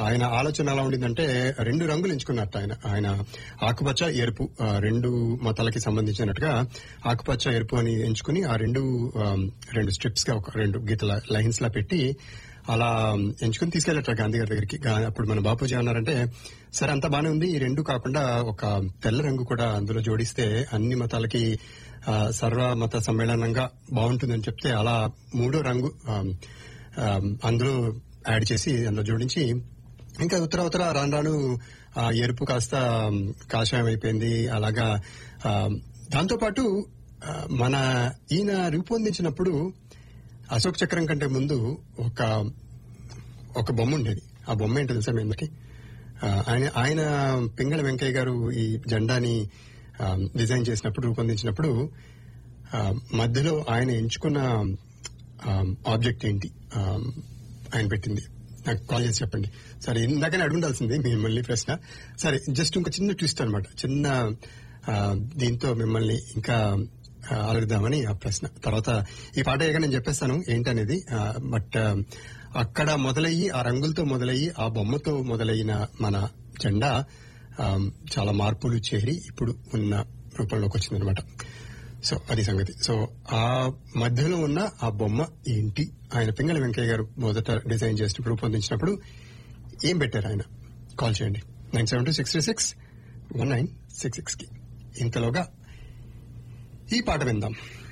ఆయన ఆలోచన ఎలా ఉండిందంటే రెండు రంగులు ఎంచుకున్నట్టు ఆయన ఆయన ఆకుపచ్చ ఎరుపు ఆ, రెండు మతాలకి సంబంధించినట్టుగా ఆకుపచ్చ ఎరుపు అని ఎంచుకుని ఆ రెండు ఆ, రెండు స్ట్రిప్స్ గా ఒక రెండు గీతల లైన్స్ లా పెట్టి అలా ఎంచుకుని తీసుకెళ్లట గాంధీ గారి దగ్గరికి గా- అప్పుడు మన బాపూజీ అన్నారంటే సరే అంతా బానే ఉంది ఈ రెండు కాకుండా ఒక తెల్ల రంగు కూడా అందులో జోడిస్తే అన్ని మతాలకి ఆ, సర్వ మత సమ్మేళనంగా బాగుంటుందని చెప్తే అలా మూడో రంగు ఆ, ఆ, అందులో యాడ్ చేసి అందులో జోడించి ఇంకా ఉత్తర ఉత్తర రాను రాను ఆ, ఎరుపు కాస్త ఉమ్, కాషాయం అయిపోయింది అలాగా ఆ, దాంతోపాటు ఆ, మన ఈయన రూపొందించినప్పుడు అశోక్ చక్రం కంటే ముందు ఒక ఒక బొమ్మ ఉండేది ఆ బొమ్మ ఏంటో తెలుసా మీ అందరికి ఆ, ఆయన ఆయన పింగళ వెంకయ్య గారు ఈ జెండాని ఆ, డిజైన్ చేసినప్పుడు రూపొందించినప్పుడు ఆ, మధ్యలో ఆయన ఎంచుకున్న ఆ, ఆబ్జెక్ట్ ఏంటి ఆ, ఆయన పెట్టింది నాకు కాల్ చేసి చెప్పండి సరే ఇందాకనే అడుగుండాల్సింది మిమ్మల్ని ప్రశ్న సరే జస్ట్ ఇంకో చిన్న ట్విస్ట్ అనమాట చిన్న ఆ, దీంతో మిమ్మల్ని ఇంకా ఆ, అడుగుదామని ఆ ప్రశ్న తర్వాత ఈ పాట అయ్యాక నేను చెప్పేస్తాను ఏంటనేది ఆ, బట్ ఆ, అక్కడ మొదలయ్యి ఆ రంగులతో మొదలయ్యి ఆ బొమ్మతో మొదలైన మన జెండా ఆ, చాలా మార్పులు చేరి ఇప్పుడు ఉన్న రూపంలోకి వచ్చిందనమాట సో అది సంగతి సో ఆ మధ్యలో ఉన్న ఆ బొమ్మ ఏంటి ఆయన పింగళ వెంకయ్య గారు మొదట డిజైన్ చేసి రూపొందించినప్పుడు ఏం పెట్టారు ఆయన కాల్ చేయండి nine seven two six three six one nine six six కి ఇంతలోగా ఈ పాట విందాం